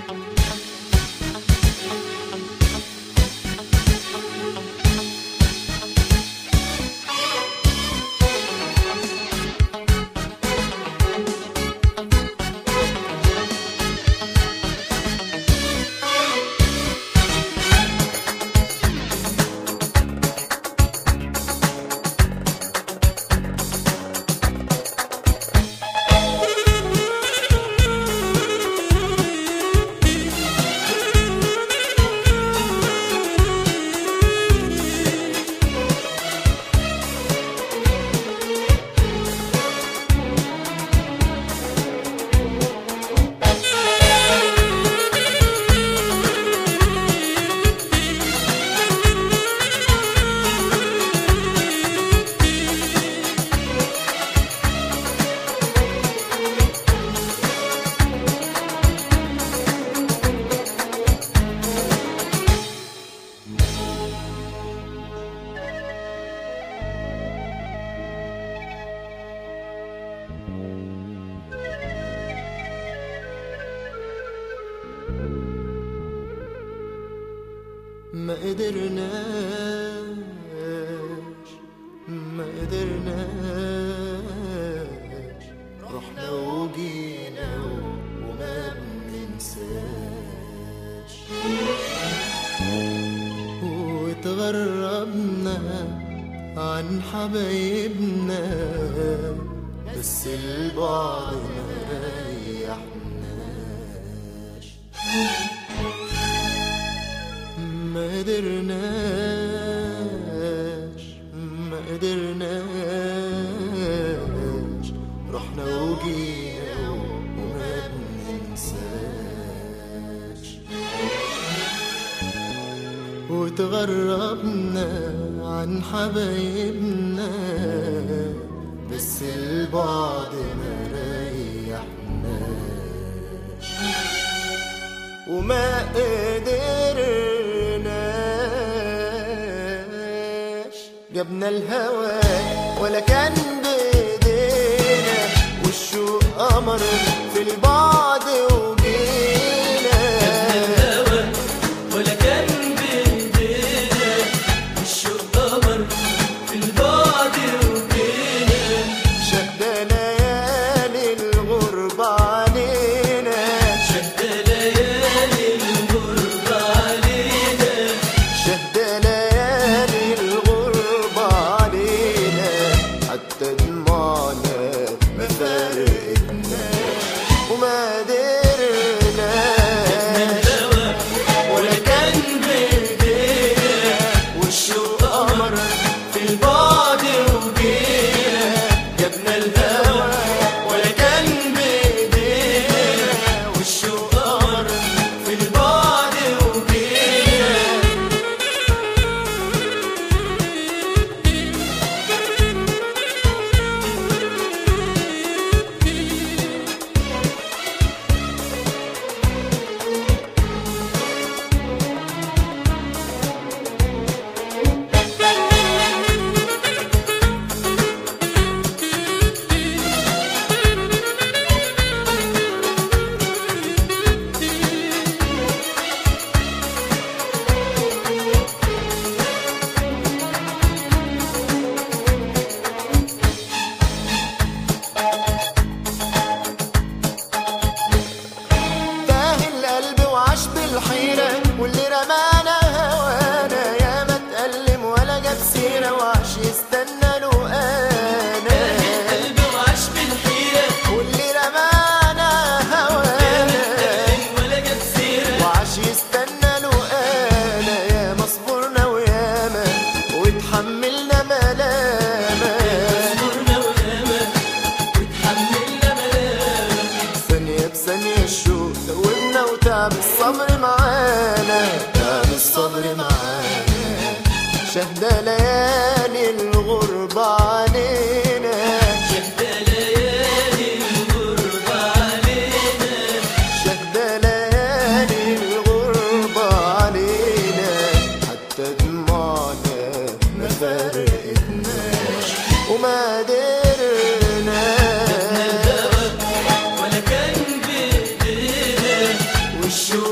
ما قدرناش ما قدرناش رحنا وجينا وما بننساش واتغربنا عن حبايبنا بس البعد ما ريحناش ما قدرناش ما قدرناش رحنا وجينا وما بننساش وتغربنا عن حبايبنا بس البعد ما ريحناش وما قدرناش جبنا الهوى ولا كان بايدينا والشوق قمر في البعد وجينا ولا كان بايدينا الشوق قمر في البعد وبينا شد ليالي الغربة علينا شد ليالي الغربة علينا شهد ليالي الغربة علينا حتى دموعنا ما فارقتناش وما قدرناش ولا كان بايدينا والشوق قمر في البعد وجينا جبنا الهوى ولا كان بايدينا والشوق قمر في البعد وجينا تاه القلب وعاش بالحيرة واللي رمانا هوانا يا ما اتألم ولا جاب سيرة وعاش يستنى له أنا قلبي وعاش بالحيرة واللي رمانا هوانا ولا جاب سيرة وعاش يستنى له أنا يا ما صبرنا وياما واتحملنا ملامة صبرنا وياما وتحملنا ملامة ثانية بثانية الشوق دوبنا وتعب الصبر معانا تعب الصبر معانا شهد ليالي الغربة علينا شد ليالي الغربة علينا شهد ليالي الغربة علينا حتى دموعنا ما فارقتناش وما قدرناش ولا كان بايدينا والشوق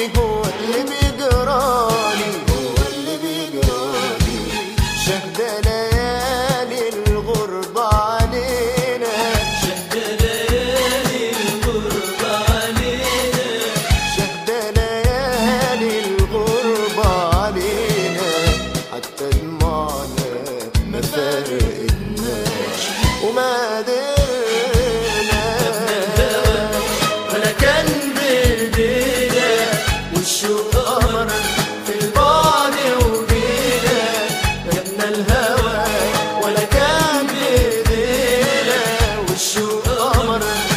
هو اللي بيجرالي هو اللي بيجرالي شهد ليالي الغربة علينا شهد ليالي الغربة علينا شهد ليالي الغربة علينا حتى دموعنا ما فرقتناش وما قدرنا ولا كان بايدينا والشوق قمر في البعد وجينا جبنا الهوى ولا كان بايدينا والشوق قمر